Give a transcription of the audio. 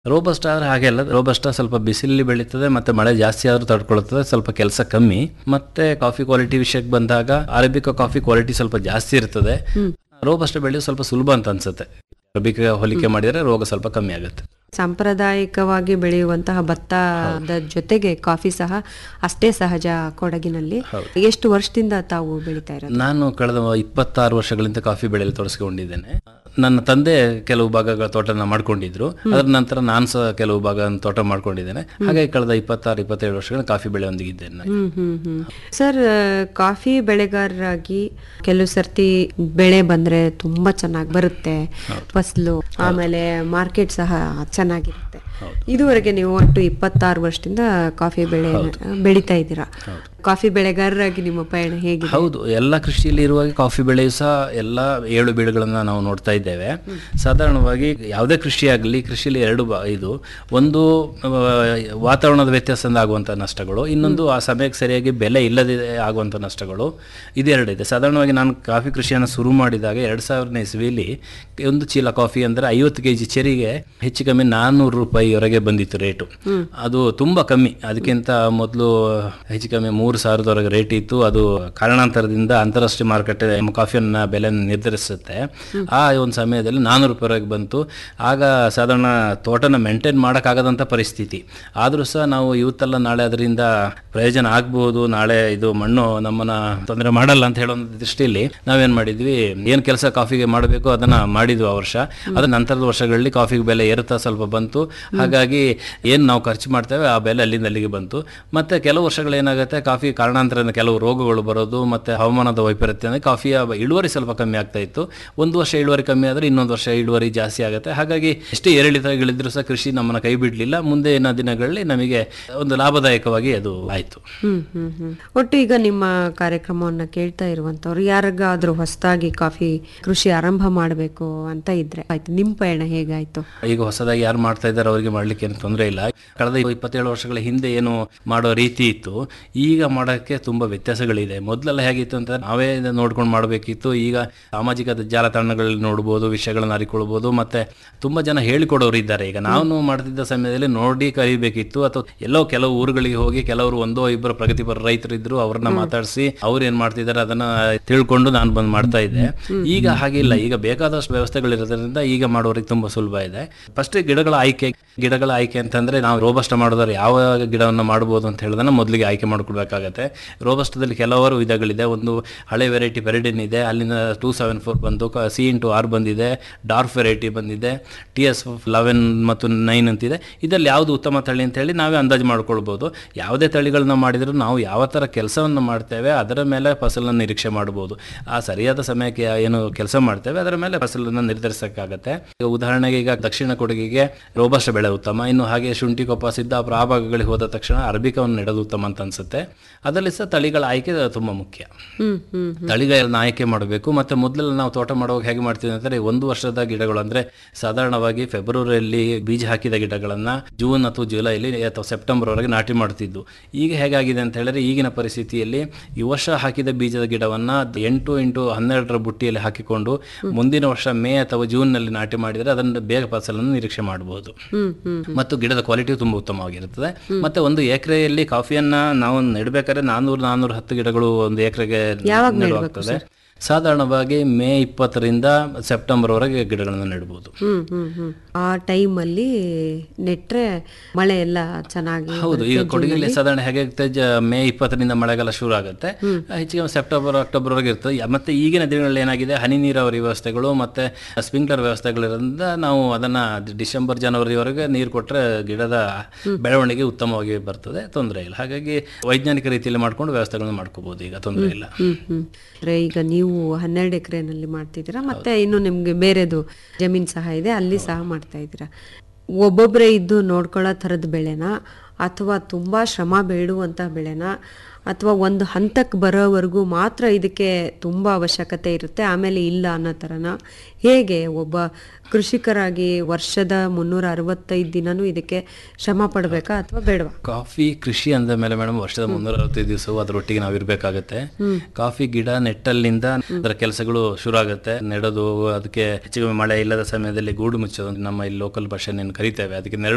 Robusta ಆದ್ರೆ ಹಾಗೆ ಅಲ್ಲ ರೋಬಸ್ಟ ಸ್ವಲ್ಪ ಬಿಸಿಲಲ್ಲಿ ಬೆಳೀತದೆ ಮತ್ತೆ ಮಳೆ ಜಾಸ್ತಿ ಆದ್ರೂ ತಡ್ಕೊಳ್ತದೆ ಸ್ವಲ್ಪ ಕೆಲಸ ಕಮ್ಮಿ ಮತ್ತೆ ಕಾಫಿ ಕ್ವಾಲಿಟಿ ವಿಷಯಕ್ಕೆ ಬಂದಾಗ ಅರೇಬಿಕಾ ಕಾಫಿ ಕ್ವಾಲಿಟಿ ಸ್ವಲ್ಪ ಜಾಸ್ತಿ ಇರ್ತದೆ ರೋಬಸ್ಟ ಬೆಳೆಯೋದು ಸ್ವಲ್ಪ ಸುಲಭ ಅಂತ ಅನ್ಸುತ್ತೆ ಅರೇಬಿಕಾ ಹೋಲಿಕೆ ಮಾಡಿದ್ರೆ ರೋಗ ಸ್ವಲ್ಪ ಕಮ್ಮಿ ಆಗುತ್ತೆ ಸಾಂಪ್ರದಾಯಿಕವಾಗಿ ಬೆಳೆಯುವಂತಹ ಭತ್ತದ ಜೊತೆಗೆ ಕಾಫಿ ಸಹ ಅಷ್ಟೇ ಸಹಜ ಕೊಡಗಿನಲ್ಲಿ ಎಷ್ಟು ವರ್ಷದಿಂದ ತಾವು ಬೆಳಿತಾ ಇರೋದು ನಾನು ಕಳೆದ ಇಪ್ಪತ್ತಾರು ವರ್ಷಗಳಿಂದ ಕಾಫಿ ಬೆಳೆಯಲು ತೊಡಸ್ಕೊಂಡಿದ್ದೇನೆ ನನ್ನ ತಂದೆ ಕೆಲವು ಭಾಗಗಳ ತೋಟನ ಮಾಡ್ಕೊಂಡಿದ್ರು ಅದರ ನಂತರ ನಾನು ಸಹ ಕೆಲವು ಭಾಗ ತೋಟ ಮಾಡ್ಕೊಂಡಿದ್ದೇನೆ ಹಾಗಾಗಿ ಕಳೆದ ಇಪ್ಪತ್ತಾರು ಇಪ್ಪತ್ತೇಳು ವರ್ಷಗಳ ಕಾಫಿ ಬೆಳೆಯೊಂದಿಗಿದ್ದೇನೆ ನಾನು. ಹ್ಮ್ ಹ್ಮ್ ಹ್ಮ್ ಸರ್ ಕಾಫಿ ಬೆಳೆಗಾರರಾಗಿ ಕೆಲವು ಸರ್ತಿ ಬೆಳೆ ಬಂದ್ರೆ ತುಂಬಾ ಚೆನ್ನಾಗಿ ಬರುತ್ತೆ ಫಸಲು ಆಮೇಲೆ ಮಾರ್ಕೆಟ್ ಸಹ ಚೆನ್ನಾಗಿರುತ್ತೆ ಇದುವರೆಗೆ ನೀವು ಒಟ್ಟು ಇಪ್ಪತ್ತಾರು ವರ್ಷದಿಂದ ಕಾಫಿ ಬೆಳೆ ಬೆಳಿತಾ ಇದ್ದೀರಾ ಕಾಫಿ ಬೆಳೆಗಾರರಾಗಿ ನಿಮ್ಮ ಪಯಣ ಹೇಗಿದೆ ಹೌದು ಎಲ್ಲ ಕೃಷಿಯಲ್ಲಿ ಇರುವಾಗ ಕಾಫಿ ಬೆಳೆಯು ಸಹ ಎಲ್ಲ ಏಳು ಬೀಳುಗಳನ್ನ ನಾವು ನೋಡ್ತಾ ಇದ್ದೇವೆ ಸಾಧಾರಣವಾಗಿ ಯಾವುದೇ ಕೃಷಿ ಆಗಲಿ ಕೃಷಿಯಲ್ಲಿ ಎರಡು ಬಾ ಇದು ಒಂದು ಆ, ವಾತಾವರಣದ ವ್ಯತ್ಯಾಸದಿಂದ ಆಗುವಂಥ ನಷ್ಟಗಳು ಇನ್ನೊಂದು ಆ ಸಮಯಕ್ಕೆ ಸರಿಯಾಗಿ ಬೆಲೆ ಇಲ್ಲದೆ ಆಗುವಂಥ ನಷ್ಟಗಳು ಇದೆರಡಿದೆ ಸಾಧಾರಣವಾಗಿ ನಾನು ಕಾಫಿ ಕೃಷಿಯನ್ನು ಶುರು ಮಾಡಿದಾಗ ಎರಡು ಸಾವಿರನೇ ಇಸ್ವಿಲಿ ಒಂದು ಚೀಲ ಕಾಫಿ ಅಂದರೆ ಐವತ್ತು ಕೆ ಜಿ ಚೆರಿಗೆ ಹೆಚ್ಚು ಕಮ್ಮಿ ನಾನ್ನೂರು ರೂಪಾಯಿವರೆಗೆ ಬಂದಿತ್ತು ರೇಟು ಅದು ತುಂಬ ಕಮ್ಮಿ ಅದಕ್ಕಿಂತ ಮೊದಲು ಹೆಚ್ಚು ಕಮ್ಮಿ ಮೂರು ಸಾವಿರದವರೆಗೆ ರೇಟ್ ಇತ್ತು ಅದು ಕಾರಣಾಂತರದಿಂದ ಅಂತಾರಾಷ್ಟ್ರೀಯ ಮಾರುಕಟ್ಟೆ ಕಾಫಿಯನ್ನ ಬೆಲೆ ನಿರ್ಧರಿಸುತ್ತೆ ಆ ಒಂದು ಸಮಯದಲ್ಲಿ ನಾನ್ನೂರು ರೂಪಾಯಿವರೆಗೆ ಬಂತು ಆಗ ಸಾಧಾರಣ ತೋಟನ ಮೇಂಟೈನ್ ಮಾಡೋಕ್ಕಾಗದಂಥ ಪರಿಸ್ಥಿತಿ ಆದರೂ ಸಹ ನಾವು ಇವತ್ತೆಲ್ಲ ನಾಳೆ ಅದರಿಂದ ಪ್ರಯೋಜನ ಆಗ್ಬೋದು ನಾಳೆ ಇದು ಮಣ್ಣು ನಮ್ಮನ್ನ ತೊಂದರೆ ಮಾಡಲ್ಲ ಅಂತ ಹೇಳೋ ಒಂದು ದೃಷ್ಟಿಯಲ್ಲಿ ನಾವೇನ್ ಮಾಡಿದ್ವಿ ಏನು ಕೆಲಸ ಕಾಫಿಗೆ ಮಾಡಬೇಕು ಅದನ್ನ ಮಾಡಿದ್ವಿ ಆ ವರ್ಷ ಅದ್ರ ನಂತರದ ವರ್ಷಗಳಲ್ಲಿ ಕಾಫಿಗೆ ಬೆಲೆ ಏರುತ್ತಾ ಸ್ವಲ್ಪ ಬಂತು ಹಾಗಾಗಿ ಏನು ನಾವು ಖರ್ಚು ಮಾಡ್ತೇವೆ ಆ ಬೆಲೆ ಅಲ್ಲಿಂದ ಅಲ್ಲಿಗೆ ಬಂತು ಮತ್ತೆ ಕೆಲವು ವರ್ಷಗಳು ಏನಾಗುತ್ತೆ ಕಾಫಿ ಕಾರಣಾಂತರದಿಂದ ಕೆಲವು ರೋಗಗಳು ಬರೋದು ಮತ್ತೆ ಹವಾಮಾನದ ವೈಪರೀತ್ಯ ಕಾಫಿಯ ಇಳುವರಿ ಸ್ವಲ್ಪ ಕಮ್ಮಿ ಆಗ್ತಾ ಇತ್ತು ಒಂದು ವರ್ಷ ಇಳುವರಿ ಕಮ್ಮಿ ಆದರೆ ಇನ್ನೊಂದು ವರ್ಷ ಇಳುವರಿ ಜಾಸ್ತಿ ಆಗುತ್ತೆ ಹಾಗಾಗಿ ಎಷ್ಟೇ ಏರಿಳಿತಗಳಿದ್ರು ಸಹ ಕೃಷಿ ನಮ್ಮನ್ನ ಕೈ ಬಿಡಲಿಲ್ಲ ಮುಂದಿನ ದಿನಗಳಲ್ಲಿ ನಮಗೆ ಒಂದು ಲಾಭದಾಯಕವಾಗಿ ಅದು ಆಯಿತು ಹ್ಮ್ ಹ್ಮ್ ಹ್ಮ್ ಒಟ್ಟು ಈಗ ನಿಮ್ಮ ಕಾರ್ಯಕ್ರಮವನ್ನ ಕೇಳ್ತಾ ಇರುವಂತವ್ರು ಯಾರಿಗಾದ್ರೂ ಹೊಸದಾಗಿ ಕಾಫಿ ಕೃಷಿ ಆರಂಭ ಮಾಡಬೇಕು ಅಂತ ಇದ್ರೆ ಆಯ್ತು ನಿಮ್ ಪಯಣ ಹೇಗಾಯ್ತು ಈಗ ಹೊಸದಾಗಿ ಯಾರು ಮಾಡ್ತಾ ಇದ್ದಾರೆ ಅವರಿಗೆ ಮಾಡ್ಲಿಕ್ಕೆ ಏನು ತೊಂದರೆ ಇಲ್ಲ ಕಳೆದ ಇಪ್ಪತ್ತೇಳು ವರ್ಷಗಳ ಹಿಂದೆ ಏನು ಮಾಡೋ ರೀತಿ ಇತ್ತು ಈಗ ಮಾಡೋಕ್ಕೆ ತುಂಬಾ ವ್ಯತ್ಯಾಸಗಳಿದೆ ಮೊದಲೆಲ್ಲ ಹೇಗಿತ್ತು ಅಂತ ನಾವೇ ಇದನ್ನ ನೋಡ್ಕೊಂಡು ಮಾಡಬೇಕಿತ್ತು ಈಗ ಸಾಮಾಜಿಕ ಜಾಲತಾಣಗಳಲ್ಲಿ ನೋಡ್ಬೋದು ವಿಷಯಗಳನ್ನ ಅರಿಕೊಳ್ಬೋದು ಮತ್ತೆ ತುಂಬಾ ಜನ ಹೇಳಿಕೊಡೋರು ಇದ್ದಾರೆ ಈಗ ನಾನು ಮಾಡ್ತಿದ್ದ ಸಮಯದಲ್ಲಿ ನೋಡಿ ಕಲಿಬೇಕಿತ್ತು ಅಥವಾ ಎಲ್ಲೋ ಕೆಲವು ಊರುಗಳಿಗೆ ಹೋಗಿ ಕೆಲವರು ಒಂದೋ ಇಬ್ಬರು ಪ್ರಗತಿಪರ ರೈತರು ಇದ್ರು ಅವ್ರನ್ನ ಮಾತಾಡಿಸಿ ಅವ್ರು ಏನ್ ಮಾಡ್ತಿದ್ದಾರೆ ಅದನ್ನ ತಿಳ್ಕೊಂಡು ನಾನು ಬಂದು ಮಾಡ್ತಾ ಇದ್ದೆ ಈಗ ಹಾಗಿಲ್ಲ ಈಗ ಬೇಕಾದಷ್ಟು ವ್ಯವಸ್ಥೆಗಳಿರೋದ್ರಿಂದ ಈಗ ಮಾಡೋರಿಗೆ ತುಂಬಾ ಸುಲಭ ಇದೆ ಫಸ್ಟ್ ಗಿಡಗಳ ಆಯ್ಕೆ ಗಿಡಗಳ ಆಯ್ಕೆ ಅಂತಂದ್ರೆ ನಾವು ರೋಬಸ್ಟ ಮಾಡೋದಾದ್ರೆ ಯಾವ ಗಿಡವನ್ನು ಮಾಡಬಹುದು ಅಂತ ಹೇಳೋದನ್ನ ಮೊದಲಿಗೆ ಆಯ್ಕೆ ಮಾಡ್ಕೊಳ್ಬೇಕಾಗತ್ತೆ ರೋಬಸ್ಟದಲ್ಲಿ ಕೆಲವರು ವಿಧಗಳಿದೆ ಒಂದು ಹಳೆ ವೆರೈಟಿ ಪೆರಿಡಿನ್ ಇದೆ ಅಲ್ಲಿಂದ ಟೂ ಸೆವೆನ್ ಫೋರ್ ಬಂದು ಸಿ ಇಂಟು ಆರ್ ಬಂದಿದೆ ಡಾರ್ಫ್ ವೆರೈಟಿ ಬಂದಿದೆ ಟಿ ಎಸ್ ಲೆವೆನ್ ಮತ್ತು ನೈನ್ ಅಂತಿದೆ ಇದರಲ್ಲಿ ಯಾವುದು ಉತ್ತಮ ತಳಿ ಅಂತ ಹೇಳಿ ನಾವೇ ಅಂದಾಜು ಮಾಡ್ಕೊಳ್ಬೋದು ಯಾವುದೇ ತಳಿಗಳನ್ನ ಮಾಡಿದರೂ ನಾವು ಯಾವ ಥರ ಕೆಲಸವನ್ನು ಮಾಡ್ತೇವೆ ಅದರ ಮೇಲೆ ಫಸಲನ್ನು ನಿರೀಕ್ಷೆ ಮಾಡ್ಬೋದು ಆ ಸರಿಯಾದ ಸಮಯಕ್ಕೆ ಏನು ಕೆಲಸ ಮಾಡ್ತೇವೆ ಅದರ ಮೇಲೆ ಫಸಲನ್ನು ನಿರ್ಧರಿಸೋಕ್ಕಾಗತ್ತೆ ಈಗ ಉದಾಹರಣೆಗೆ ಈಗ ದಕ್ಷಿಣ ಕೊಡಗಿಗೆ ರೋಬಸ್ಟ ಬೆಳೆ ಉತ್ತಮ ಇನ್ನು ಹಾಗೆ ಶುಂಠಿ ಕೊಪ್ಪ ಸಿದ್ದಾಪುರ ಆ ಭಾಗಗಳಿಗೆ ಹೋದ ತಕ್ಷಣ ಅರಬಿಕವನ್ನು ನೆಡೋದು ಉತ್ತಮ ಅಂತ ಅನ್ಸುತ್ತೆ ಅದರಲ್ಲಿ ಸಹ ತಳಿಗಳ ಆಯ್ಕೆ ತುಂಬ ಮುಖ್ಯ ಹ್ಮ್ ಹ್ಮ್ ತಳಿಗಳನ್ನ ಆಯ್ಕೆ ಮಾಡಬೇಕು ಮತ್ತೆ ಮೊದಲೆಲ್ಲ ನಾವು ತೋಟ ಮಾಡುವಾಗ ಹೇಗೆ ಮಾಡ್ತೀವಿ ಅಂದರೆ ಒಂದು ವರ್ಷದ ಗಿಡಗಳು ಅಂದ್ರೆ ಸಾಧಾರಣವಾಗಿ ಫೆಬ್ರವರಿಯಲ್ಲಿ ಬೀಜ ಹಾಕಿದ ಗಿಡಗಳನ್ನ ಜೂನ್ ಅಥವಾ ಜುಲೈಲಿ ಅಥವಾ ಸೆಪ್ಟೆಂಬರ್ ವರೆಗೆ ನಾಟಿ ಮಾಡ್ತಿದ್ದು ಈಗ ಹೇಗಾಗಿದೆ ಅಂತ ಹೇಳಿದ್ರೆ ಈಗಿನ ಪರಿಸ್ಥಿತಿಯಲ್ಲಿ ಈ ವರ್ಷ ಹಾಕಿದ ಬೀಜದ ಗಿಡವನ್ನ ಎಂಟು ಇಂಟು ಹನ್ನೆರಡರ ಬುಟ್ಟಿಯಲ್ಲಿ ಹಾಕಿಕೊಂಡು ಮುಂದಿನ ವರ್ಷ ಮೇ ಅಥವಾ ಜೂನ್ ನಲ್ಲಿ ನಾಟಿ ಮಾಡಿದರೆ ಅದನ್ನು ಬೇಗ ಫಸಲನ್ನು ನಿರೀಕ್ಷೆ ಮಾಡಬಹುದು ಹ್ಮ್ ಹ್ಮ್ ಮತ್ತು ಗಿಡದ ಕ್ವಾಲಿಟಿ ತುಂಬಾ ಉತ್ತಮವಾಗಿರುತ್ತದೆ ಮತ್ತೆ ಒಂದು ಎಕರೆಯಲ್ಲಿ ಕಾಫಿಯನ್ನ ನಾವು ನೆಡಬೇಕಾದ್ರೆ ನಾನೂರು ನಾನೂರ ಹತ್ತು ಗಿಡಗಳು ಒಂದು ಎಕರೆಗೆ ನೆಡುವಾಗ್ತದೆ ಸಾಧಾರಣವಾಗಿ ಮೇ ಇಪ್ಪತ್ತರಿಂದ ಸೆಪ್ಟೆಂಬರ್ ವರೆಗೆ ಗಿಡಗಳನ್ನು ನೆಡಬಹುದು ಹ್ಮ್ ಹ್ಮ್ ಹ್ಮ್ ಆ ಟೈಮಲ್ಲಿ ನೆಟ್ರೆ ಮಳೆ ಎಲ್ಲ ಚೆನ್ನಾಗಿ ಹೌದು ಈಗ ಕೊಡಗಿನಲ್ಲಿ ಸಾಧಾರಣ ಹೇಗಾಗುತ್ತೆ ಜ ಮೇ ಇಪ್ಪತ್ತರಿಂದ ಮಳೆಗಾಲ ಶುರು ಆಗುತ್ತೆ ಹೆಚ್ಚಿಗೆ ಸೆಪ್ಟೆಂಬರ್ ಅಕ್ಟೋಬರ್ ವರೆಗೆ ಇರ್ತದೆ ಯ- ಮತ್ತೆ ಈಗಿನ ದಿನಗಳಲ್ಲಿ ಏನಾಗಿದೆ ಹನಿ ನೀರಾವರಿ ವ್ಯವಸ್ಥೆಗಳು ಮತ್ತೆ ಸ್ಪ್ರಿಂಕ್ಲರ್ ವ್ಯವಸ್ಥೆಗಳಿರೋದ್ರಿಂದ ನಾವು ಅದನ್ನ ಡಿಸೆಂಬರ್ ಜನವರಿವರೆಗೆ ನೀರು ಕೊಟ್ಟರೆ ಗಿಡದ ಬೆಳವಣಿಗೆ ಉತ್ತಮವಾಗಿ ಬರ್ತದೆ ತೊಂದರೆ ಇಲ್ಲ ಹಾಗಾಗಿ ವೈಜ್ಞಾನಿಕ ರೀತಿಯಲ್ಲಿ ಮಾಡ್ಕೊಂಡು ವ್ಯವಸ್ಥೆಗಳನ್ನು ಮಾಡ್ಕೋಬಹುದು ಈಗ ತೊಂದರೆ ಇಲ್ಲ ಹ್ಮ್ ಹ್ಮ್ ಅಂದ್ರೆ ಈಗ ನೀವು ಹನ್ನೆರಡು ಎಕರೆನಲ್ಲಿ ಮಾಡ್ತಿದ್ದೀರಾ ಮತ್ತೆ ಇನ್ನು ನಿಮ್ಗೆ ಬೇರೆದು ಜಮೀನ್ ಸಹ ಇದೆ ಅಲ್ಲಿ ಸಹ ಮಾಡ್ತಾ ಇದ್ದೀರಾ ಒಬ್ಬೊಬ್ಬರೇ ಇದ್ದು ನೋಡ್ಕೊಳ್ಳೋ ಥರದ ಬೆಳೆನಾ ಅಥವಾ ತುಂಬಾ ಶ್ರಮ ಬೇಡುವಂತ ಬೆಳೆನಾ ಅಥವಾ ಒಂದು ಹಂತಕ್ಕೆ ಬರೋವರೆಗೂ ಮಾತ್ರ ಇದಕ್ಕೆ ತುಂಬಾ ಅವಶ್ಯಕತೆ ಇರುತ್ತೆ ಆಮೇಲೆ ಇಲ್ಲ ಅನ್ನೋ ಥರನ ಹೇಗೆ ಒಬ್ಬ ಕೃಷಿಕರಾಗಿ ವರ್ಷದ ಮುನ್ನೂರ ಅರವತ್ತೈದು ದಿನನೂ ಇದಕ್ಕೆ ಶ್ರಮ ಪಡ್ಬೇಕಾ ಅಥವಾ ಬೇಡವಾ ಕಾಫಿ ಕೃಷಿ ಅಂದ ಮೇಲೆ ಮೇಡಮ್ ವರ್ಷದ ಮುನ್ನೂರ ಅರವತ್ತೈದು ದಿವಸವು ಅದರೊಟ್ಟಿಗೆ ನಾವು ಇರಬೇಕಾಗತ್ತೆ ಕಾಫಿ ಗಿಡ ನೆಟ್ಟಲ್ಲಿಂದ ಅದರ ಕೆಲಸಗಳು ಶುರು ಆಗುತ್ತೆ ನೆಡೋದು ಅದಕ್ಕೆ ಹೆಚ್ಚಿಗೆ ಮಳೆ ಇಲ್ಲದ ಸಮಯದಲ್ಲಿ ಗೂಡು ಮುಚ್ಚೋದು ನಮ್ಮ ಇಲ್ಲಿ ಲೋಕಲ್ ಭಾಷೆ ಕರಿತೇವೆ ಅದಕ್ಕೆ ನೆರಳು